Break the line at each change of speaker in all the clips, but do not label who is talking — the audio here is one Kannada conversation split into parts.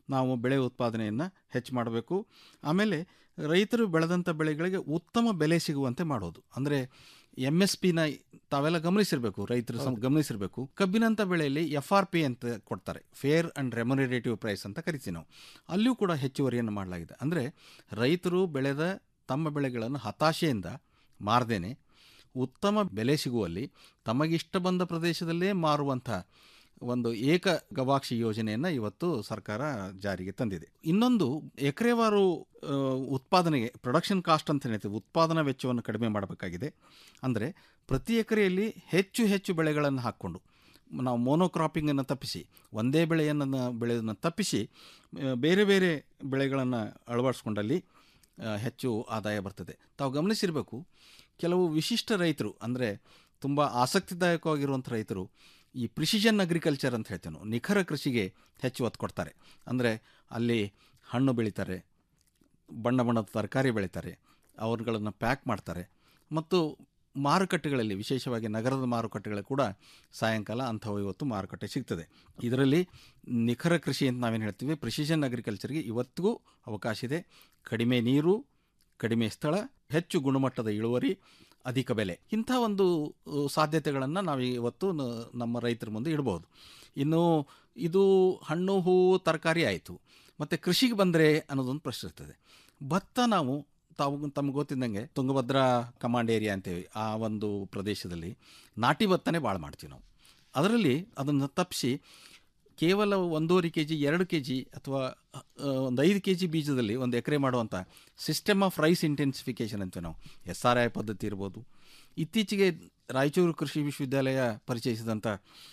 ನಾವು ಬೆಳೆ ಉತ್ಪಾದನೆಯನ್ನು ಹೆಚ್ಚು ಮಾಡಬೇಕು ಆಮೇಲೆ ರೈತರು ಬೆಳೆದಂಥ ಬೆಳೆಗಳಿಗೆ ಉತ್ತಮ ಬೆಲೆ ಸಿಗುವಂತೆ ಮಾಡೋದು ಅಂದರೆ ಎಮ್ ಎಸ್ ಪಿನ ತಾವೆಲ್ಲ ಗಮನಿಸಿರಬೇಕು ರೈತರು ಸಮ ಗಮನಿಸಿರಬೇಕು ಕಬ್ಬಿನಂಥ ಬೆಳೆಯಲ್ಲಿ ಎಫ್ ಆರ್ ಪಿ ಅಂತ ಕೊಡ್ತಾರೆ ಫೇರ್ ಆ್ಯಂಡ್ ರೆಮ್ಯುನರೇಟಿವ್ ಪ್ರೈಸ್ ಅಂತ ಕರಿತೀವಿ ನಾವು ಅಲ್ಲಿಯೂ ಕೂಡ ಹೆಚ್ಚುವರಿಯನ್ನು ಮಾಡಲಾಗಿದೆ ಅಂದರೆ ರೈತರು ಬೆಳೆದ ತಮ್ಮ ಬೆಳೆಗಳನ್ನು ಹತಾಶೆಯಿಂದ ಮಾರದೇನೆ ಉತ್ತಮ ಬೆಲೆ ಸಿಗುವಲ್ಲಿ ತಮಗಿಷ್ಟ ಬಂದ ಪ್ರದೇಶದಲ್ಲೇ ಮಾರುವಂಥ ಒಂದು ಏಕ ಗವಾಕ್ಷಿ ಯೋಜನೆಯನ್ನು ಇವತ್ತು ಸರ್ಕಾರ ಜಾರಿಗೆ ತಂದಿದೆ ಇನ್ನೊಂದು ಎಕರೆವಾರು ಆ, ಉತ್ಪಾದನೆಗೆ ಪ್ರೊಡಕ್ಷನ್ ಕಾಸ್ಟ್ ಅಂತ ಹೇಳ್ತೀವಿ ಉತ್ಪಾದನಾ ವೆಚ್ಚವನ್ನು ಕಡಿಮೆ ಮಾಡಬೇಕಾಗಿದೆ ಅಂದರೆ ಪ್ರತಿ ಎಕರೆಯಲ್ಲಿ ಹೆಚ್ಚು ಹೆಚ್ಚು ಬೆಳೆಗಳನ್ನು ಹಾಕ್ಕೊಂಡು ನಾವು ಮೋನೋಕ್ರಾಪಿಂಗನ್ನು ತಪ್ಪಿಸಿ ಒಂದೇ ಬೆಳೆಯನ್ನು ಬೆಳೆಯೋದನ್ನು ತಪ್ಪಿಸಿ ಆ, ಬೇರೆ ಬೇರೆ ಬೆಳೆಗಳನ್ನು ಅಳವಡಿಸ್ಕೊಂಡಲ್ಲಿ ಆ, ಹೆಚ್ಚು ಆದಾಯ ಬರ್ತದೆ ತಾವು ಗಮನಿಸಿರಬೇಕು ಕೆಲವು ವಿಶಿಷ್ಟ ರೈತರು ಅಂದರೆ ತುಂಬ ಆಸಕ್ತಿದಾಯಕವಾಗಿರುವಂಥ ರೈತರು ಈ ಪ್ರಿಸಿಷನ್ ಅಗ್ರಿಕಲ್ಚರ್ ಅಂತ ಹೇಳ್ತೇವೆ ನಾವು ನಿಖರ ಕೃಷಿಗೆ ಹೆಚ್ಚು ಒತ್ತು ಕೊಡ್ತಾರೆ ಅಂದರೆ ಅಲ್ಲಿ ಹಣ್ಣು ಬೆಳೀತಾರೆ ಬಣ್ಣ ಬಣ್ಣದ ತರಕಾರಿ ಬೆಳೀತಾರೆ ಅವ್ರುಗಳನ್ನು ಪ್ಯಾಕ್ ಮಾಡ್ತಾರೆ ಮತ್ತು ಮಾರುಕಟ್ಟೆಗಳಲ್ಲಿ ವಿಶೇಷವಾಗಿ ನಗರದ ಮಾರುಕಟ್ಟೆಗಳಲ್ಲಿ ಕೂಡ ಸಾಯಂಕಾಲ ಅಂಥವು ಇವತ್ತು ಮಾರುಕಟ್ಟೆ ಸಿಗ್ತದೆ ಇದರಲ್ಲಿ ನಿಖರ ಕೃಷಿ ಅಂತ ನಾವೇನು ಹೇಳ್ತೀವಿ ಪ್ರಿಸಿಷನ್ ಅಗ್ರಿಕಲ್ಚರ್ಗೆ ಇವತ್ತಿಗೂ ಅವಕಾಶ ಇದೆ ಕಡಿಮೆ ನೀರು ಕಡಿಮೆ ಸ್ಥಳ ಹೆಚ್ಚು ಗುಣಮಟ್ಟದ ಇಳುವರಿ ಅಧಿಕ ಬೆಲೆ ಇಂಥ ಒಂದು ಸಾಧ್ಯತೆಗಳನ್ನು ನಾವು ಇವತ್ತು ನ- ನಮ್ಮ ರೈತರ ಮುಂದೆ ಇಡ್ಬೋದು ಇನ್ನು ಇದು ಹಣ್ಣು ಹೂವು ತರಕಾರಿ ಆಯಿತು ಮತ್ತು ಕೃಷಿಗೆ ಬಂದರೆ ಅನ್ನೋದೊಂದು ಪ್ರಶ್ನೆ ಇರ್ತದೆ ಭತ್ತ ನಾವು ತಾವು ತಮ್ಗೆ ಗೊತ್ತಿದ್ದಂಗೆ ತುಂಗಭದ್ರಾ ಕಮಾಂಡ್ ಏರಿಯಾ ಅಂತೇಳಿ ಆ ಒಂದು ಪ್ರದೇಶದಲ್ಲಿ ನಾಟಿ ಭತ್ತನೇ ಭಾಳ ಮಾಡ್ತೀವಿ ನಾವು ಅದರಲ್ಲಿ ಅದನ್ನು ತಪ್ಪಿಸಿ ಕೇವಲ ಒಂದೂವರೆ ಕೆ ಜಿ ಎರಡು ಕೆ ಜಿ ಅಥವಾ ಒಂದು ಐದು ಕೆ ಜಿ ಬೀಜದಲ್ಲಿ ಒಂದು ಎಕರೆ ಮಾಡುವಂಥ ಸಿಸ್ಟಮ್ ಆಫ್ ರೈಸ್ ಇಂಟೆನ್ಸಿಫಿಕೇಷನ್ ಅಂತೀವಿ ನಾವು ಎಸ್ ಆರ್ ಐ ಪದ್ಧತಿ ಇರ್ಬೋದು ಇತ್ತೀಚೆಗೆ ರಾಯಚೂರು ಕೃಷಿ ವಿಶ್ವವಿದ್ಯಾಲಯ ಪರಿಚಯಿಸಿದಂಥ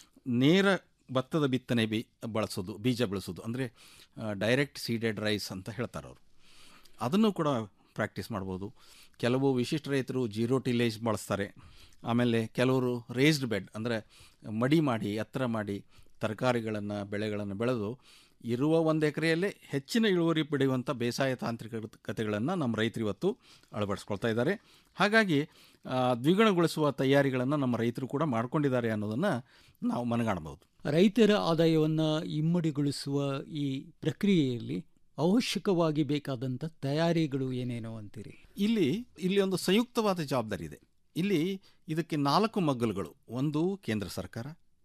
ನೇರ ಭತ್ತದ ಬಿತ್ತನೆ ಬಿ ಬಳಸೋದು ಬೀಜ ಬೆಳೆಸೋದು ಅಂದರೆ ಡೈರೆಕ್ಟ್ ಸೀಡೆಡ್ ರೈಸ್ ಅಂತ ಹೇಳ್ತಾರೆ ಅವರು ಅದನ್ನು ಕೂಡ ಪ್ರಾಕ್ಟೀಸ್ ಮಾಡ್ಬೋದು ಕೆಲವು ವಿಶಿಷ್ಟ ರೈತರು ಜೀರೋ ಟಿಲೇಜ್ ಬಳಸ್ತಾರೆ ಆಮೇಲೆ ಕೆಲವರು ರೇಸ್ಡ್ ಬೆಡ್ ಅಂದರೆ ಮಡಿ ಮಾಡಿ ಎತ್ತರ ಮಾಡಿ ತರಕಾರಿಗಳನ್ನು ಬೆಳೆಗಳನ್ನು ಬೆಳೆದು ಇರುವ ಒಂದು ಎಕರೆಯಲ್ಲೇ ಹೆಚ್ಚಿನ ಇಳುವರಿ ಪಡೆಯುವಂಥ ಬೇಸಾಯ ತಾಂತ್ರಿಕತೆಗಳನ್ನು ನಮ್ಮ ರೈತರು ಇವತ್ತು ಅಳವಡಿಸ್ಕೊಳ್ತಾ ಇದ್ದಾರೆ ಹಾಗಾಗಿ ಆ, ದ್ವಿಗುಣಗೊಳಿಸುವ ತಯಾರಿಗಳನ್ನು ನಮ್ಮ ರೈತರು ಕೂಡ ಮಾಡ್ಕೊಂಡಿದ್ದಾರೆ ಅನ್ನೋದನ್ನು ನಾವು ಮನಗಾಣಬಹುದು
ರೈತರ ಆದಾಯವನ್ನು ಇಮ್ಮಡಿಗೊಳಿಸುವ ಈ ಪ್ರಕ್ರಿಯೆಯಲ್ಲಿ ಅವಶ್ಯಕವಾಗಿ ಬೇಕಾದಂಥ ತಯಾರಿಗಳು ಏನೇನೋ ಅಂತೀರಿ
ಇಲ್ಲಿ ಇಲ್ಲಿ ಒಂದು ಸಂಯುಕ್ತವಾದ ಜವಾಬ್ದಾರಿ ಇದೆ ಇಲ್ಲಿ ಇದಕ್ಕೆ ನಾಲ್ಕು ಮಗ್ಗಲುಗಳು ಒಂದು ಕೇಂದ್ರ ಸರ್ಕಾರ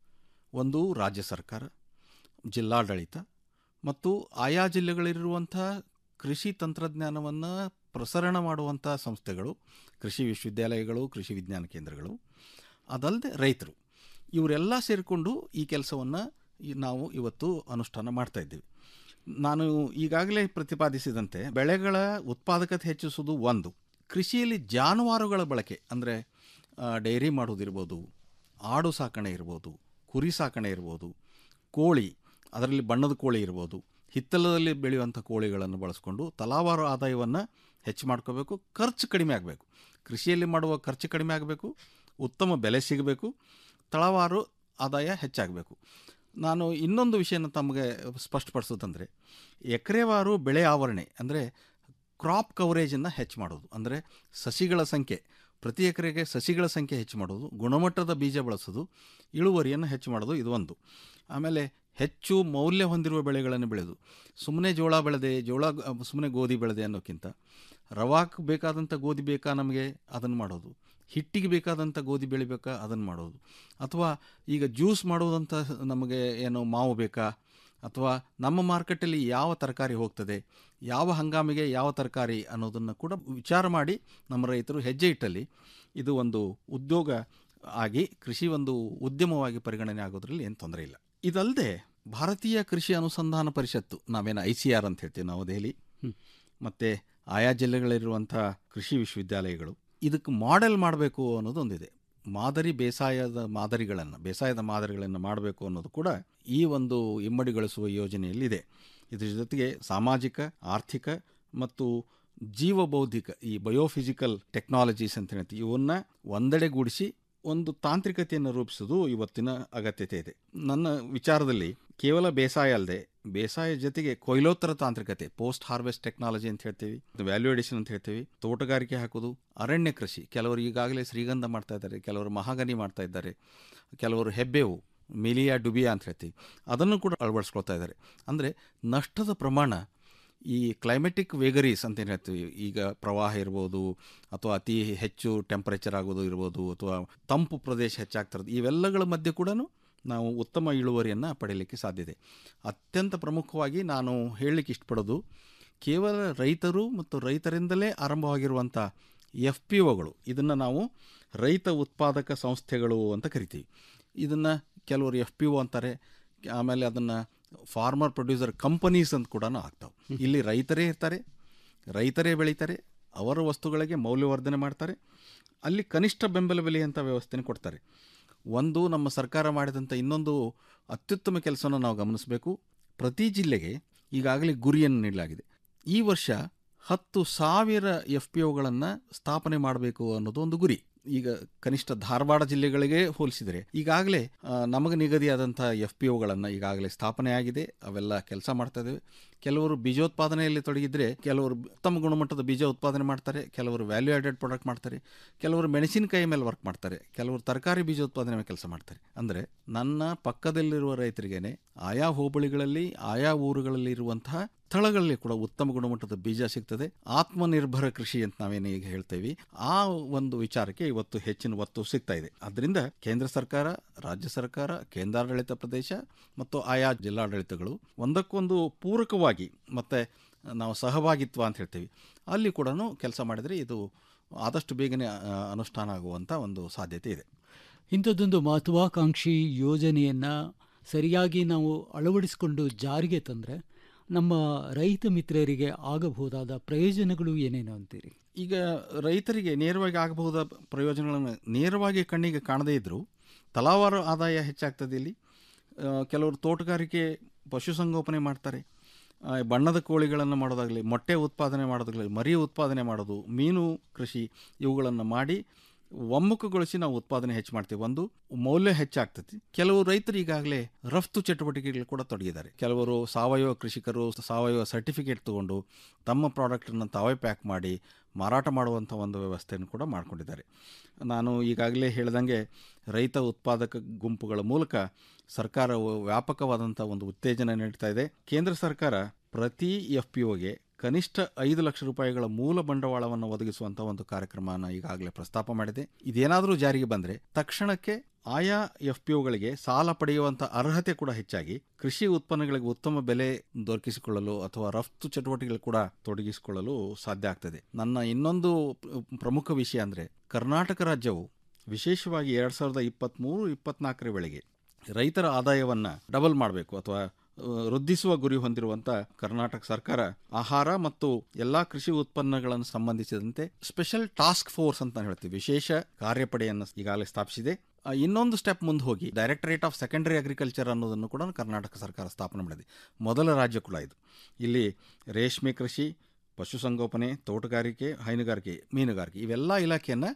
ಒಂದು ರಾಜ್ಯ ಸರ್ಕಾರ ಜಿಲ್ಲಾಡಳಿತ ಮತ್ತು ಆಯಾ ಜಿಲ್ಲೆಗಳಿರುವಂಥ ಕೃಷಿ ತಂತ್ರಜ್ಞಾನವನ್ನು ಪ್ರಸರಣ ಮಾಡುವಂಥ ಸಂಸ್ಥೆಗಳು ಕೃಷಿ ವಿಶ್ವವಿದ್ಯಾಲಯಗಳು ಕೃಷಿ ವಿಜ್ಞಾನ ಕೇಂದ್ರಗಳು ಅದಲ್ಲದೆ ರೈತರು ಇವರೆಲ್ಲ ಸೇರಿಕೊಂಡು ಈ ಕೆಲಸವನ್ನು ನಾವು ಇವತ್ತು ಅನುಷ್ಠಾನ ಮಾಡ್ತಾ ಇದ್ದೀವಿ ನಾನು ಈಗಾಗಲೇ ಪ್ರತಿಪಾದಿಸಿದಂತೆ ಬೆಳೆಗಳ ಉತ್ಪಾದಕತೆ ಹೆಚ್ಚಿಸುವುದು ಒಂದು ಕೃಷಿಯಲ್ಲಿ ಜಾನುವಾರುಗಳ ಬಳಕೆ ಅಂದರೆ ಡೈರಿ ಮಾಡೋದಿರ್ಬೋದು ಆಡು ಸಾಕಣೆ ಇರ್ಬೋದು ಕುರಿ ಸಾಕಣೆ ಇರ್ಬೋದು ಕೋಳಿ ಅದರಲ್ಲಿ ಬಣ್ಣದ ಕೋಳಿ ಇರ್ಬೋದು ಹಿತ್ತಲದಲ್ಲಿ ಬೆಳೆಯುವಂಥ ಕೋಳಿಗಳನ್ನು ಬಳಸ್ಕೊಂಡು ತಲಾವಾರು ಆದಾಯವನ್ನು ಹೆಚ್ಚು ಮಾಡ್ಕೋಬೇಕು ಖರ್ಚು ಕಡಿಮೆ ಆಗಬೇಕು ಕೃಷಿಯಲ್ಲಿ ಮಾಡುವ ಖರ್ಚು ಕಡಿಮೆ ಆಗಬೇಕು ಉತ್ತಮ ಬೆಲೆ ಸಿಗಬೇಕು ತಳವಾರು ಆದಾಯ ಹೆಚ್ಚಾಗಬೇಕು ನಾನು ಇನ್ನೊಂದು ವಿಷಯನ ತಮಗೆ ಸ್ಪಷ್ಟಪಡಿಸೋದಂದರೆ ಎಕರೆವಾರು ಬೆಳೆ ಆವರಣೆ ಅಂದರೆ ಕ್ರಾಪ್ ಕವರೇಜನ್ನು ಹೆಚ್ಚು ಮಾಡೋದು ಅಂದರೆ ಸಸಿಗಳ ಸಂಖ್ಯೆ ಪ್ರತಿ ಎಕರೆಗೆ ಸಸಿಗಳ ಸಂಖ್ಯೆ ಹೆಚ್ಚು ಮಾಡೋದು ಗುಣಮಟ್ಟದ ಬೀಜ ಬಳಸೋದು ಇಳುವರಿಯನ್ನು ಹೆಚ್ಚು ಮಾಡೋದು ಇದು ಒಂದು ಆಮೇಲೆ ಹೆಚ್ಚು ಮೌಲ್ಯ ಹೊಂದಿರುವ ಬೆಳೆಗಳನ್ನು ಬೆಳೆದು ಸುಮ್ಮನೆ ಜೋಳ ಬೆಳೆದೆ ಜೋಳ ಸುಮ್ಮನೆ ಗೋಧಿ ಬೆಳೆದೆ ಅನ್ನೋಕ್ಕಿಂತ ರವಾಕ್ ಬೇಕಾದಂಥ ಗೋಧಿ ಬೇಕಾ ನಮಗೆ ಅದನ್ನು ಮಾಡೋದು ಹಿಟ್ಟಿಗೆ ಬೇಕಾದಂಥ ಗೋಧಿ ಬೆಳಿಬೇಕಾ ಅದನ್ನು ಮಾಡೋದು ಅಥವಾ ಈಗ ಜ್ಯೂಸ್ ಮಾಡೋದಂಥ ನಮಗೆ ಏನು ಮಾವು ಬೇಕಾ ಅಥವಾ ನಮ್ಮ ಮಾರ್ಕೆಟಲ್ಲಿ ಯಾವ ತರಕಾರಿ ಹೋಗ್ತದೆ ಯಾವ ಹಂಗಾಮಿಗೆ ಯಾವ ತರಕಾರಿ ಅನ್ನೋದನ್ನು ಕೂಡ ವಿಚಾರ ಮಾಡಿ ನಮ್ಮ ರೈತರು ಹೆಜ್ಜೆ ಇಟ್ಟಲ್ಲಿ ಇದು ಒಂದು ಉದ್ಯೋಗ ಆಗಿ ಕೃಷಿ ಒಂದು ಉದ್ಯಮವಾಗಿ ಪರಿಗಣನೆ ಆಗೋದ್ರಲ್ಲಿ ಏನು ತೊಂದರೆ ಇಲ್ಲ ಇದಲ್ಲದೆ ಭಾರತೀಯ ಕೃಷಿ ಅನುಸಂಧಾನ ಪರಿಷತ್ತು ನಾವೇನು ಐ ಸಿ ಆರ್ ಅಂತ ಹೇಳ್ತೀವಿ ನಾವು ದೆಹಲಿ ಮತ್ತು ಆಯಾ ಜಿಲ್ಲೆಗಳಿರುವಂಥ ಕೃಷಿ ವಿಶ್ವವಿದ್ಯಾಲಯಗಳು ಇದಕ್ಕೆ ಮಾಡೆಲ್ ಮಾಡಬೇಕು ಅನ್ನೋದೊಂದಿದೆ ಮಾದರಿ ಬೇಸಾಯದ ಮಾದರಿಗಳನ್ನು ಬೇಸಾಯದ ಮಾದರಿಗಳನ್ನು ಮಾಡಬೇಕು ಅನ್ನೋದು ಕೂಡ ಈ ಒಂದು ಇಮ್ಮಡಿಗೊಳಿಸುವ ಯೋಜನೆಯಲ್ಲಿದೆ ಇದ್ರ ಜೊತೆಗೆ ಸಾಮಾಜಿಕ ಆರ್ಥಿಕ ಮತ್ತು ಜೀವಬೌದ್ಧಿಕ ಈ ಬಯೋಫಿಸಿಕಲ್ ಟೆಕ್ನಾಲಜೀಸ್ ಅಂತ ಹೇಳ್ತೀವಿ ಇವನ್ನ ಒಂದೆಡೆಗೂಡಿಸಿ ಒಂದು ತಾಂತ್ರಿಕತೆಯನ್ನು ರೂಪಿಸೋದು ಇವತ್ತಿನ ಅಗತ್ಯತೆ ಇದೆ ನನ್ನ ವಿಚಾರದಲ್ಲಿ ಕೇವಲ ಬೇಸಾಯ ಅಲ್ಲದೆ ಬೇಸಾಯ ಜೊತೆಗೆ ಕೊಯ್ಲೋತ್ತರ ತಾಂತ್ರಿಕತೆ ಪೋಸ್ಟ್ ಹಾರ್ವೆಸ್ಟ್ ಟೆಕ್ನಾಲಜಿ ಅಂತ ಹೇಳ್ತೀವಿ ವ್ಯಾಲ್ಯೂ ಎಡಿಷನ್ ಅಂತ ಹೇಳ್ತೀವಿ ತೋಟಗಾರಿಕೆ ಹಾಕೋದು ಅರಣ್ಯ ಕೃಷಿ ಕೆಲವರು ಈಗಾಗಲೇ ಶ್ರೀಗಂಧ ಮಾಡ್ತಾ ಇದ್ದಾರೆ ಕೆಲವರು ಮಹಾಗನಿ ಮಾಡ್ತಾ ಇದ್ದಾರೆ ಕೆಲವರು ಹೆಬ್ಬೇವು ಮಿಲಿಯಾ ಡುಬಿಯಾ ಅಂತ ಹೇಳ್ತೀವಿ ಅದನ್ನು ಕೂಡ ಅಳವಡಿಸ್ಕೊಳ್ತಾ ಇದ್ದಾರೆ ಅಂದರೆ ನಷ್ಟದ ಪ್ರಮಾಣ ಈ ಕ್ಲೈಮೆಟಿಕ್ ವೇಗರೀಸ್ ಅಂತ ಏನು ಹೇಳ್ತೀವಿ ಈಗ ಪ್ರವಾಹ ಇರ್ಬೋದು ಅಥವಾ ಅತಿ ಹೆಚ್ಚು ಟೆಂಪರೇಚರ್ ಆಗೋದು ಇರ್ಬೋದು ಅಥವಾ ತಂಪು ಪ್ರದೇಶ ಹೆಚ್ಚಾಗ್ತಿರೋದು ಇವೆಲ್ಲಗಳ ಮಧ್ಯೆ ಕೂಡ ನಾವು ಉತ್ತಮ ಇಳುವರಿಯನ್ನು ಪಡೆಯಲಿಕ್ಕೆ ಸಾಧ್ಯತೆ ಅತ್ಯಂತ ಪ್ರಮುಖವಾಗಿ ನಾನು ಹೇಳಲಿಕ್ಕೆ ಇಷ್ಟಪಡೋದು ಕೇವಲ ರೈತರು ಮತ್ತು ರೈತರಿಂದಲೇ ಆರಂಭವಾಗಿರುವಂಥ ಎಫ್ ಪಿ ಒಗಳು ಇದನ್ನು ನಾವು ರೈತ ಉತ್ಪಾದಕ ಸಂಸ್ಥೆಗಳು ಅಂತ ಕರಿತೀವಿ ಇದನ್ನು ಕೆಲವರು ಎಫ್ ಪಿ ಒ ಅಂತಾರೆ ಆಮೇಲೆ ಅದನ್ನು ಫಾರ್ಮರ್ ಪ್ರೊಡ್ಯೂಸರ್ ಕಂಪನೀಸ್ ಅಂತ ಕೂಡ ಆಗ್ತಾವೆ ಇಲ್ಲಿ ರೈತರೇ ಇರ್ತಾರೆ ರೈತರೇ ಬೆಳೀತಾರೆ ಅವರ ವಸ್ತುಗಳಿಗೆ ಮೌಲ್ಯವರ್ಧನೆ ಮಾಡ್ತಾರೆ ಅಲ್ಲಿ ಕನಿಷ್ಠ ಬೆಂಬಲ ಬೆಲೆಯಂಥ ವ್ಯವಸ್ಥೆನ ಕೊಡ್ತಾರೆ ಒಂದು ನಮ್ಮ ಸರ್ಕಾರ ಮಾಡಿದಂಥ ಇನ್ನೊಂದು ಅತ್ಯುತ್ತಮ ಕೆಲಸನ ನಾವು ಗಮನಿಸಬೇಕು ಪ್ರತಿ ಜಿಲ್ಲೆಗೆ ಈಗಾಗಲೇ ಗುರಿಯನ್ನು ನೀಡಲಾಗಿದೆ ಈ ವರ್ಷ ಹತ್ತು ಸಾವಿರ ಎಫ್ ಪಿ ಒಗಳನ್ನು ಸ್ಥಾಪನೆ ಮಾಡಬೇಕು ಅನ್ನೋದು ಒಂದು ಗುರಿ ಈಗ ಕನಿಷ್ಠ ಧಾರವಾಡ ಜಿಲ್ಲೆಗಳಿಗೆ ಹೋಲಿಸಿದರೆ ಈಗಾಗಲೇ ನಮಗೆ ನಿಗದಿಯಾದಂಥ ಎಫ್ ಪಿ ಒಗಳನ್ನು ಈಗಾಗಲೇ ಸ್ಥಾಪನೆ ಆಗಿದೆ ಅವೆಲ್ಲ ಕೆಲಸ ಮಾಡ್ತಾ ಇದ್ದೇವೆ ಕೆಲವರು ಬೀಜೋತ್ಪಾದನೆಯಲ್ಲಿ ತೊಡಗಿದ್ರೆ ಕೆಲವರು ಉತ್ತಮ ಗುಣಮಟ್ಟದ ಬೀಜ ಉತ್ಪಾದನೆ ಮಾಡ್ತಾರೆ ಕೆಲವರು ವ್ಯಾಲ್ಯೂ ಆಡೆಡ್ ಪ್ರಾಡಕ್ಟ್ ಮಾಡ್ತಾರೆ ಕೆಲವರು ಮೆಣಸಿನಕಾಯಿ ಮೇಲೆ ವರ್ಕ್ ಮಾಡ್ತಾರೆ ಕೆಲವರು ತರಕಾರಿ ಬೀಜ ಉತ್ಪಾದನೆ ಮೇಲೆ ಕೆಲಸ ಮಾಡ್ತಾರೆ ಅಂದರೆ ನನ್ನ ಪಕ್ಕದಲ್ಲಿರುವ ರೈತರಿಗೇನೆ ಆಯಾ ಹೋಬಳಿಗಳಲ್ಲಿ ಆಯಾ ಊರುಗಳಲ್ಲಿ ಇರುವಂತಹ ಸ್ಥಳಗಳಲ್ಲಿ ಕೂಡ ಉತ್ತಮ ಗುಣಮಟ್ಟದ ಬೀಜ ಸಿಗ್ತದೆ ಆತ್ಮನಿರ್ಭರ ಕೃಷಿ ಅಂತ ನಾವೇನು ಈಗ ಹೇಳ್ತೇವೆ ಆ ಒಂದು ವಿಚಾರಕ್ಕೆ ಇವತ್ತು ಹೆಚ್ಚಿನ ಒತ್ತು ಸಿಗ್ತಾ ಇದೆ ಅದರಿಂದ ಕೇಂದ್ರ ಸರ್ಕಾರ ರಾಜ್ಯ ಸರ್ಕಾರ ಕೇಂದ್ರಾಡಳಿತ ಪ್ರದೇಶ ಮತ್ತು ಆಯಾ ಜಿಲ್ಲಾಡಳಿತಗಳು ಒಂದಕ್ಕೊಂದು ಪೂರಕವಾಗಿ ಮತ್ತು ನಾವು ಸಹಭಾಗಿತ್ವ ಅಂತ ಹೇಳ್ತೀವಿ ಅಲ್ಲಿ ಕೂಡ ಕೆಲಸ ಮಾಡಿದರೆ ಇದು ಆದಷ್ಟು ಬೇಗನೆ ಅನುಷ್ಠಾನ ಆಗುವಂಥ ಒಂದು ಸಾಧ್ಯತೆ ಇದೆ
ಇಂಥದ್ದೊಂದು ಮಹತ್ವಾಕಾಂಕ್ಷಿ ಯೋಜನೆಯನ್ನು ಸರಿಯಾಗಿ ನಾವು ಅಳವಡಿಸಿಕೊಂಡು ಜಾರಿಗೆ ತಂದರೆ ನಮ್ಮ ರೈತ ಮಿತ್ರರಿಗೆ ಆಗಬಹುದಾದ ಪ್ರಯೋಜನಗಳು ಏನೇನು ಅಂತೀರಿ
ಈಗ ರೈತರಿಗೆ ನೇರವಾಗಿ ಆಗಬಹುದಾದ ಪ್ರಯೋಜನಗಳನ್ನು ನೇರವಾಗಿ ಕಣ್ಣಿಗೆ ಕಾಣದೇ ಇದ್ದರೂ ತಲಾವಾರು ಆದಾಯ ಹೆಚ್ಚಾಗ್ತದೆ ಇಲ್ಲಿ ಕೆಲವರು ತೋಟಗಾರಿಕೆ ಪಶುಸಂಗೋಪನೆ ಮಾಡ್ತಾರೆ ಬಣ್ಣದ ಕೋಳಿಗಳನ್ನು ಮಾಡೋದಾಗಲಿ ಮೊಟ್ಟೆ ಉತ್ಪಾದನೆ ಮಾಡೋದಾಗಲಿ ಮರಿ ಉತ್ಪಾದನೆ ಮಾಡೋದು ಮೀನು ಕೃಷಿ ಇವುಗಳನ್ನು ಮಾಡಿ ಒಮ್ಮುಖಗೊಳಿಸಿ ನಾವು ಉತ್ಪಾದನೆ ಹೆಚ್ಚು ಮಾಡ್ತೀವಿ ಒಂದು ಮೌಲ್ಯ ಹೆಚ್ಚಾಗ್ತತಿ ಕೆಲವು ರೈತರು ಈಗಾಗಲೇ ರಫ್ತು ಚಟುವಟಿಕೆಗಳು ಕೂಡ ತೊಡಗಿದ್ದಾರೆ ಕೆಲವರು ಸಾವಯವ ಕೃಷಿಕರು ಸಾವಯವ ಸರ್ಟಿಫಿಕೇಟ್ ತಗೊಂಡು ತಮ್ಮ ಪ್ರಾಡಕ್ಟನ್ನು ತಾವೇ ಪ್ಯಾಕ್ ಮಾಡಿ ಮಾರಾಟ ಮಾಡುವಂಥ ಒಂದು ವ್ಯವಸ್ಥೆಯನ್ನು ಕೂಡ ಮಾಡಿಕೊಂಡಿದ್ದಾರೆ ನಾನು ಈಗಾಗಲೇ ಹೇಳ್ದಂಗೆ ರೈತ ಉತ್ಪಾದಕ ಗುಂಪುಗಳ ಮೂಲಕ ಸರ್ಕಾರ ವ್ಯಾಪಕವಾದಂಥ ಒಂದು ಉತ್ತೇಜನ ನೀಡ್ತಾ ಇದೆ ಕೇಂದ್ರ ಸರ್ಕಾರ ಪ್ರತಿ ಎಫ್ ಪಿ ಒಗೆ ಕನಿಷ್ಠ ಐದು ಲಕ್ಷ ರೂಪಾಯಿಗಳ ಮೂಲ ಬಂಡವಾಳವನ್ನು ಒದಗಿಸುವಂಥ ಒಂದು ಕಾರ್ಯಕ್ರಮನ ಈಗಾಗಲೇ ಪ್ರಸ್ತಾಪ ಮಾಡಿದೆ ಇದೇನಾದರೂ ಜಾರಿಗೆ ಬಂದರೆ ತಕ್ಷಣಕ್ಕೆ ಆಯಾ ಎಫ್ ಪಿ ಒಗಳಿಗೆ ಸಾಲ ಪಡೆಯುವಂಥ ಅರ್ಹತೆ ಕೂಡ ಹೆಚ್ಚಾಗಿ ಕೃಷಿ ಉತ್ಪನ್ನಗಳಿಗೆ ಉತ್ತಮ ಬೆಲೆ ದೊರಕಿಸಿಕೊಳ್ಳಲು ಅಥವಾ ರಫ್ತು ಚಟುವಟಿಕೆಗಳು ಕೂಡ ತೊಡಗಿಸಿಕೊಳ್ಳಲು ಸಾಧ್ಯ ಆಗ್ತದೆ ನನ್ನ ಇನ್ನೊಂದು ಪ್ರಮುಖ ವಿಷಯ ಅಂದರೆ ಕರ್ನಾಟಕ ರಾಜ್ಯವು ವಿಶೇಷವಾಗಿ ಎರಡು ಸಾವಿರದ ಇಪ್ಪತ್ತ್ಮೂರು ಇಪ್ಪತ್ನಾಲ್ಕರ ವೇಳೆಗೆ ರೈತರ ಆದಾಯವನ್ನು ಡಬಲ್ ಮಾಡಬೇಕು ಅಥವಾ ವೃದ್ಧಿಸುವ ಗುರಿ ಹೊಂದಿರುವಂಥ ಕರ್ನಾಟಕ ಸರ್ಕಾರ ಆಹಾರ ಮತ್ತು ಎಲ್ಲ ಕೃಷಿ ಉತ್ಪನ್ನಗಳನ್ನು ಸಂಬಂಧಿಸಿದಂತೆ ಸ್ಪೆಷಲ್ ಟಾಸ್ಕ್ ಫೋರ್ಸ್ ಅಂತ ನಾನು ಹೇಳ್ತೀವಿ ವಿಶೇಷ ಕಾರ್ಯಪಡೆಯನ್ನು ಈಗಾಗಲೇ ಸ್ಥಾಪಿಸಿದೆ ಇನ್ನೊಂದು ಸ್ಟೆಪ್ ಮುಂದೆ ಹೋಗಿ ಡೈರೆಕ್ಟರೇಟ್ ಆಫ್ ಸೆಕೆಂಡರಿ ಅಗ್ರಿಕಲ್ಚರ್ ಅನ್ನೋದನ್ನು ಕೂಡ ಕರ್ನಾಟಕ ಸರ್ಕಾರ ಸ್ಥಾಪನೆ ಮಾಡಿದೆ ಮೊದಲ ರಾಜ್ಯ ಕೂಡ ಇದು ಇಲ್ಲಿ ರೇಷ್ಮೆ ಕೃಷಿ ಪಶುಸಂಗೋಪನೆ ತೋಟಗಾರಿಕೆ ಹೈನುಗಾರಿಕೆ ಮೀನುಗಾರಿಕೆ ಇವೆಲ್ಲ ಇಲಾಖೆಯನ್ನು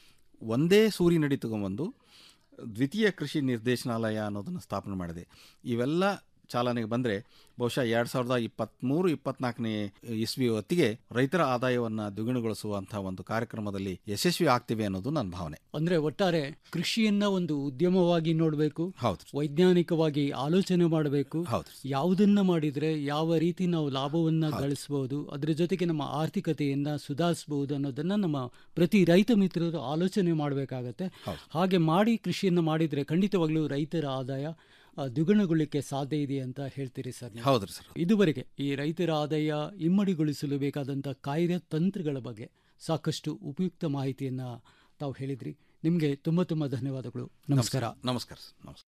ಒಂದೇ ಸೂರಿನಡಿ ತಗೊಂಬಂದು ದ್ವಿತೀಯ ಕೃಷಿ ನಿರ್ದೇಶನಾಲಯ ಅನ್ನೋದನ್ನು ಸ್ಥಾಪನೆ ಮಾಡಿದೆ ಇವೆಲ್ಲ ಚಾಲನೆಗೆ ಬಂದರೆ ಬಹುಶಃ ಎರಡು ಸಾವಿರದ ಇಪ್ಪತ್ತ್ಮೂರು ಇಪ್ಪತ್ನಾಲ್ಕನೇ ಇಸ್ವಿ ಹೊತ್ತಿಗೆ ರೈತರ ಆದಾಯವನ್ನು ದ್ವಿಗುಣಗೊಳಿಸುವಂಥ ಒಂದು ಕಾರ್ಯಕ್ರಮದಲ್ಲಿ ಯಶಸ್ವಿ ಆಗ್ತಿವೆ ಅನ್ನೋದು ನನ್ನ ಭಾವನೆ
ಅಂದರೆ ಒಟ್ಟಾರೆ ಕೃಷಿಯನ್ನ ಒಂದು ಉದ್ಯಮವಾಗಿ ನೋಡಬೇಕು
ಹೌದು
ವೈಜ್ಞಾನಿಕವಾಗಿ ಆಲೋಚನೆ ಮಾಡಬೇಕು
ಹೌದು
ಯಾವುದನ್ನ ಮಾಡಿದ್ರೆ ಯಾವ ರೀತಿ ನಾವು ಲಾಭವನ್ನ ಗಳಿಸಬಹುದು ಅದರ ಜೊತೆಗೆ ನಮ್ಮ ಆರ್ಥಿಕತೆಯನ್ನ ಸುಧಾರಿಸಬಹುದು ಅನ್ನೋದನ್ನ ನಮ್ಮ ಪ್ರತಿ ರೈತ ಮಿತ್ರರು ಆಲೋಚನೆ ಮಾಡಬೇಕಾಗತ್ತೆ ಹಾಗೆ ಮಾಡಿ ಕೃಷಿಯನ್ನ ಮಾಡಿದ್ರೆ ಖಂಡಿತವಾಗ್ಲೂ ರೈತರ ಆದಾಯ ದ್ವಿಗುಣಗೊಳ್ಳಿಕ್ಕೆ ಸಾಧ್ಯ ಇದೆ ಅಂತ ಹೇಳ್ತೀರಿ ಸರ್
ಹೌದ್ರಿ ಸರ್
ಇದುವರೆಗೆ ಈ ರೈತರ ಆದಾಯ ಇಮ್ಮಡಿಗೊಳಿಸಲು ಬೇಕಾದಂಥ ಕಾರ್ಯತಂತ್ರಗಳ ಬಗ್ಗೆ ಸಾಕಷ್ಟು ಉಪಯುಕ್ತ ಮಾಹಿತಿಯನ್ನ ತಾವು ಹೇಳಿದ್ರಿ ನಿಮಗೆ ತುಂಬ ತುಂಬ ಧನ್ಯವಾದಗಳು ನಮಸ್ಕಾರ
ನಮಸ್ಕಾರ ನಮಸ್ಕಾರ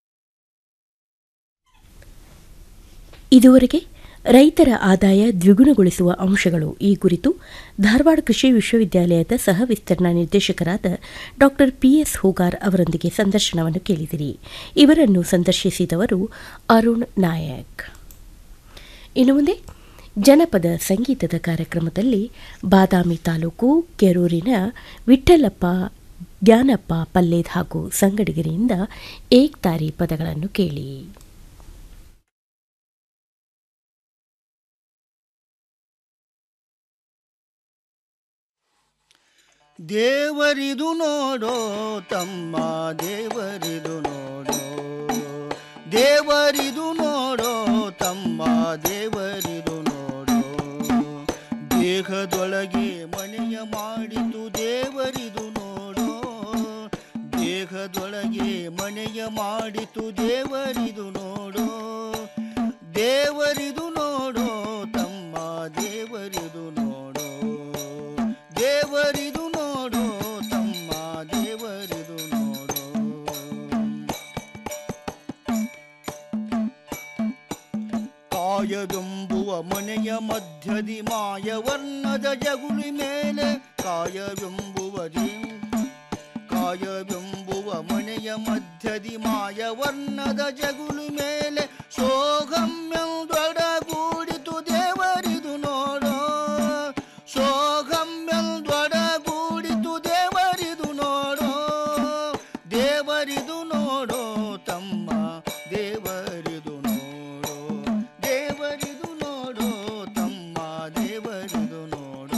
ಇದುವರೆಗೆ ರೈತರ ಆದಾಯ ದ್ವಿಗುಣಗೊಳಿಸುವ ಅಂಶಗಳು ಈ ಕುರಿತು ಧಾರವಾಡ ಕೃಷಿ ವಿಶ್ವವಿದ್ಯಾಲಯದ ಸಹ ವಿಸ್ತರಣಾ ನಿರ್ದೇಶಕರಾದ ಡಾಕ್ಟರ್ ಪಿಎಸ್ ಹೂಗಾರ್ ಅವರೊಂದಿಗೆ ಸಂದರ್ಶನವನ್ನು ಕೇಳಿದಿರಿ ಇವರನ್ನು ಸಂದರ್ಶಿಸಿದವರು ಅರುಣ್ ನಾಯಕ್ ಇನ್ನು ಮುಂದೆ ಜನಪದ ಸಂಗೀತದ ಕಾರ್ಯಕ್ರಮದಲ್ಲಿ ಬಾದಾಮಿ ತಾಲೂಕು ಕೆರೂರಿನ ವಿಠ್ಠಲಪ್ಪ ಜ್ಞಾನಪ್ಪ ಪಲ್ಲೇದ್ ಹಾಗೂ ಸಂಗಡಿಗರಿಯಿಂದ ಏಕ್ತಾರಿ ಪದಗಳನ್ನು ಕೇಳಿ
ದೇವರಿದು ನೋಡೋ ತಮ್ಮ ದೇವರಿದು ನೋಡೋ ದೇವರಿದು ನೋಡೋ ತಮ್ಮ ದೇವರಿದು ನೋಡೋ ದೇಹದೊಳಗೆ ಮನೆಯ ಮಾಡಿತು ದೇವರಿದು ನೋಡೋ ದೇಹದೊಳಗೆ ಮನೆಯ ಮಾಡಿತು ದೇವರಿದು ನೋಡೋ ದೇವರಿದು ನೋಡೋ ತಮ್ಮ ದೇವರಿದು ನೋಡೋ ದೇವರಿದು ನೋಡೋ ತಮ್ಮ ದೇವರಿದು ನೋಡೋ ಕಾಯವೆಂಬುವ ಮನೆಯ ಮಧ್ಯದಿ ಮಾಯವರ್ಣದ ಜಗುಲಿ ಮೇಲೆ ಕಾಯವೆಂಬುವ ಜೀ- ಕಾಯವೆಂಬುವ ಮನೆಯ ಮಧ್ಯದಿ ಮಾಯವರ್ಣದ ಜಗುಲಿ ಮೇಲೆ ಸೋಗಮ್ಯದೊಡಗೂಡಿತು ದೇವರಿದು ನೋಡೋ ಸೋಗಮ್ಯದೊಡಗೂಡಿತು ದೇವರಿದು ನೋಡೋ ದೇವರಿದು ನೋಡೋ ತಮ್ಮ ದೇವರಿದು ನೋಡೋ ದೇವರಿದು ನೋಡೋ ತಮ್ಮ ದೇವರಿದು ನೋಡೋ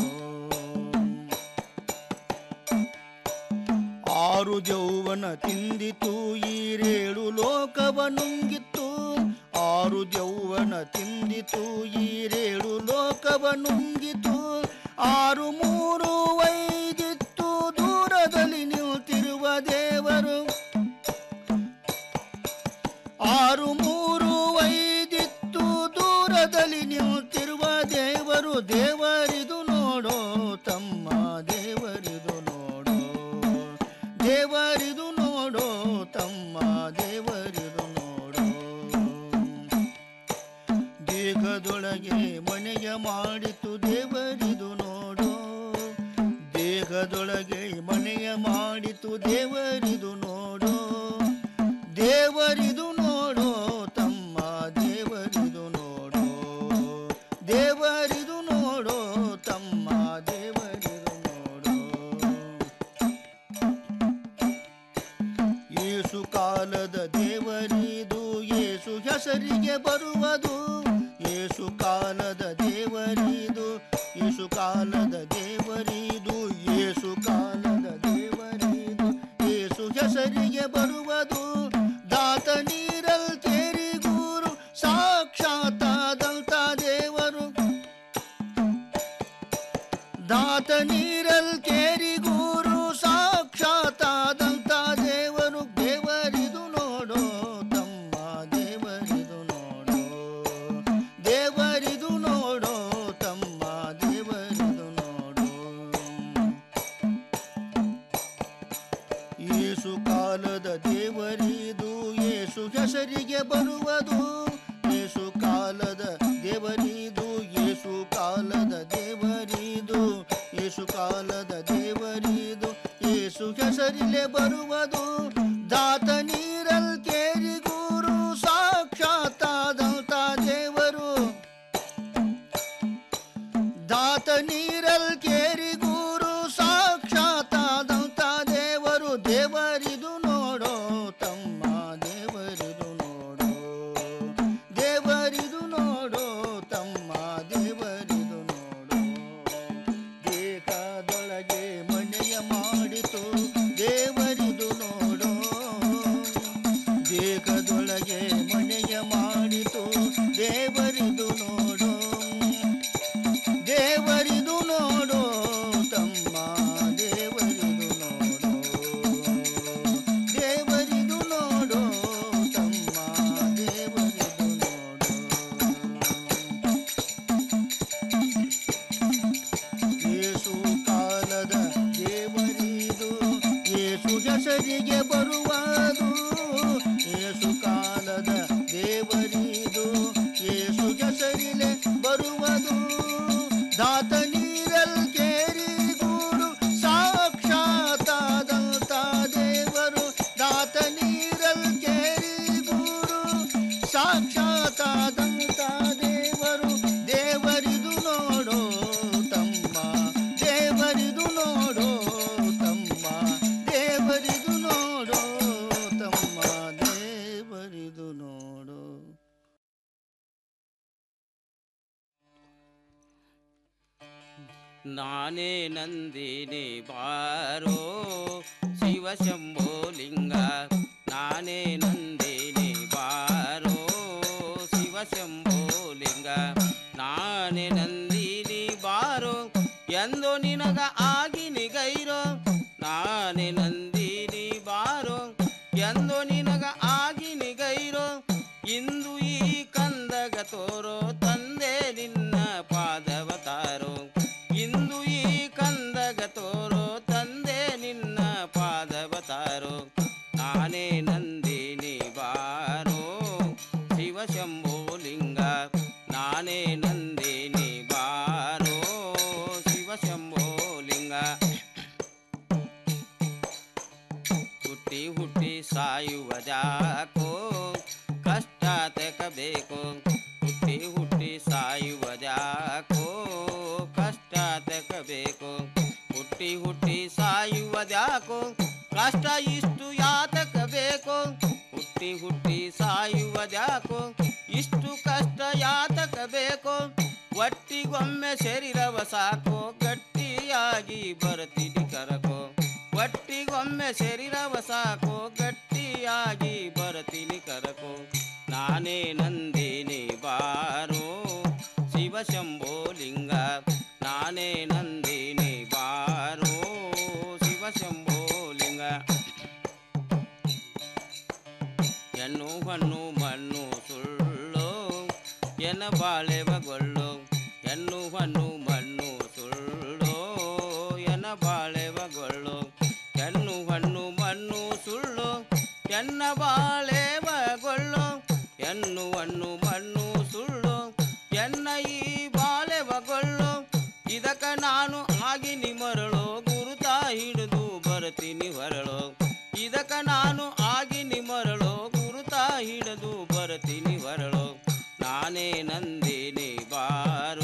ಆರು ಜೌವನ ತಿಂದಿತು ಈರೇಳು ಲೋಕವ ನುಂಗಿತ್ತು ಆರು ಜೌವನ ತಿಂದಿತು ಈರೇಳು ಲೋಕವ ನುಂಗಿತು ಆರು ಮೂರು ವೈದಿತ್ತು ದೂರದಲ್ಲಿ ನಿಲ್ತಿರುವ ದೇವರು ಆರು ಮೂರು ವೈದಿತ್ತು ದೂರದಲ್ಲಿ ನಿಲ್ತಿರುವ ದೇವರು ದೇವರಿದು ನೋಡೋ ತಮ್ಮ ದೇವರಿದು ನೋಡೋ ದೇವರಿದು ನೋಡೋ ತಮ್ಮ ದೇವರಿದು ನೋಡೋ ದೇಹದೊಳಗೆ ಮನೆಯ ಮಾಡಿತು ದೇವರಿದು ನೋಡೋ ದೇಹದೊಳಗೆ ಮನೆಯ ಮಾಡಿತು ದೇವರಿದು ನೋಡೋ ದೇವರಿದು ನೋಡೋ ತಮ್ಮ ದೇವರಿದು ನೋಡೋ ದೇವರಿದು ನೋಡೋ ತಮ್ಮ ದೇವರಿದು ನೋಡೋ ಏಸು ಕಾಲದ ದೇವರಿದು ಏಸು ಹೆಸರಿಗೆ ಬರುವುದು ಏಸು ಕಾಲದ ದೇವರಿದು ಏಸು ಕಾಲದ ದೇವರಿದು ಏಸು ಕಾಲದ ದೇವರಿದು ಏಸು ಹೆಸರಿಗೆ ಬರುವುದು ದಾತ ನೀರಲ್ ತೇರಿಗೂರು ಸಾಕ್ಷಾತ್ತಾದಂತ ದೇವರು ದಾತ ನೀರಲ್ ಕೇರಿಗೂರು ಸಾಕ್ಷಾತ್ತಾದಂತ ದೇವರು ದೇವರಿದು ನೋಡೋ ತಮ್ಮ ದೇವರಿದು ನೋಡೋ ದೇವರಿದು ನೋಡೋ ತಮ್ಮ ದೇವರಿದು ನೋಡೋ ಏಸು ಕಾಲದ ದೇವರಿದು ಏಸು ಹೆಸರಿಗೆ ಬರುವುದು ಏಸು ಕಾಲದ ದೇವರಿದು ಏಸು ಕಾಲದ ದೇವರಿದು ಏಸು ಕಾಲದ ದೇವರಿದು ಏಸು ಹೆಸರಿಲೆ ಬರುವುದು ದಾತ ನೀರಲ್ ಕೇರಿಗೂರು ಸಾಕ್ಷಾತ್ತಾದಂತ ದೇವರು ದಾತ ನೀರಲ್ ಕೇರಿಗೂರು ಸಾಕ್ಷಾತ್ತಾದಂತ ದೇವರು ದೇವರಿದು ನೋಡೋ ತಮ್ಮ ದೇವರಿದು ನೋಡೋ ದೇವರಿದು ನೋಡೋ ತಮ್ಮ ದೇವರಿದು ನೋಡೋ ದೇಹದೊಳಗೆ ಮನೆಯ ಮಾಡಿತು ದೇವರಿದು ನೋಡೋ ದೇಹದೊಳಗೆ ಮನೆಯ ಮಾಡಿತು ದೇವರಿದು ನೋಡೋ ದೇವರಿದು ನೋಡೋ ತಮ್ಮ ದೇವರಿದು ನೋಡೋ ದೇವರಿದು ನೋಡೋ ತಮ್ಮ ದೇವರಿದು ನೋಡೋ ಏಸು ಕಾಲದ ದೇವರಿದು ಏಸು ಹೆಸರಿಗೆ ಬರುವುದು ಏಸು ಕಾಲದ ದೇವರಿದು ಏಸು ಹೆಸರಿಲೆ ಬರುವುದು ದಾತ ನೀರಲ್ ಕೇರಿಗೂರು ಸಾಕ್ಷಾತ್ತಾದಂತ ದೇವರು ದಾತ ನೀರಲ್ ಕೇರಿಗೂರು ಸಾಕ್ಷಾತ್ತಾದಂತ ದೇವರು ದೇವರಿದು ನೋಡೋ ತಮ್ಮ ದೇವರಿದು ನೋಡೋ ತಮ್ಮ ದೇವರಿದು ನೋಡೋ ತಮ್ಮ ದೇವರಿದು ನೋಡೋ
ನಾನೇ ನಂದಿನಿ ಬಾರೋ ಶಿವ ಶಂಭೋ ಲಿಂಗ ನಾನೇ ನಂದಿನಿ ಬಾರೋ ನಾನೇ ನಂದಿನಿ ಬಾರೋ ಎಂದು ನಿನಗ ಆಗಿ ನಿಗೈರೋ ನಾನೇ ನಂದಿನಿ ಬಾರೋ ಎಂದು ನಿನಗ ಆಗಿ ನಿಗೈರೋ ಇಂದು ಈ ಕಂದಗ ತೋರೋ ತಂದೆ ನಿನ್ನ ಪಾದವ ತಾರೋ ಇಂದು ಈ ಕಂದಗ ತೋರೋ ತಂದೆ ನಿನ್ನ ಪಾದವ ತಾರೋ ನಾನೇ ನಂದಿನಿ ಬಾರೋ ಶಿವ ಶಂಭೋ ಲಿಂಗ ನಾನೇ ನಂದಿನಿ ಬಾರೋ ಶಿವ ಶಂಭೋ ಲಿಂಗ ಹುಟ್ಟಿ ಹುಟ್ಟಿ ಸಾಯುವುದ್ಯಾಕೋ ಕಷ್ಟ ತೆಕಬೇಕು ಹುಟ್ಟಿ ಹುಟ್ಟಿ ಸಾಯುವುದ್ಯಾಕೋ ಕಷ್ಟ ತೆಕಬೇಕು ಹುಟ್ಟಿ ಹುಟ್ಟಿ ಸಾಯುವುದ್ಯಾಕೋ ಕಷ್ಟ ಇಷ್ಟು ಯಾತಕ ಬೇಕು ಹುಟ್ಟಿ ಹುಟ್ಟಿ ಸಾಯುವುದ್ಯಾಕೋ ಇಷ್ಟು ಕಷ್ಟ ಯಾತಕ ಬೇಕು ಒಟ್ಟಿಗೊಮ್ಮೆ ಶರೀರವ ಸಾಕೋ ಗಟ್ಟಿಯಾಗಿ ಬರ್ತೀನಿ ಕರಕೋ ಒಟ್ಟಿಗೊಮ್ಮೆ ಶರೀರವ ಸಾಕೋ ಗಟ್ಟಿಯಾಗಿ ಬರ್ತೀನಿ ಕರಕೋ ನಾನೇ ನಂದಿನಿ ಬಾರೋ ಶಿವ ಶಂಭೋ ಲಿಂಗ ನಾನೇ ನಂದಿನಿ ಬಾರೋ ಶಿವ ಶಂಭೋ ಲಿಂಗ ಹೆಣ್ಣು ಹಣ್ಣು ಮಣ್ಣು ಸುಳ್ಳು ಎನ ಬಾಳೆವಗೊಳ್ಳು ಹೆಣ್ಣು ಹಣ್ಣು ಮಣ್ಣು ಸುಳ್ಳು ಎನ ಬಾಳೆವಗೊಳ್ಳು ಹೆಣ್ಣು ಹಣ್ಣು ಮಣ್ಣು ಸುಳ್ಳು ಎನ್ನ ಬಾಳೆವಗೊಳ್ಳು ಹೆಣ್ಣು ಹಣ್ಣು ಮಣ್ಣು ಸುಳ್ಳು ಎನ್ನ ಈ ಬಾಳೆವಗೊಳ್ಳು ಇದಕ್ಕ ನಾನು ಆಗಿ ನಿಮರು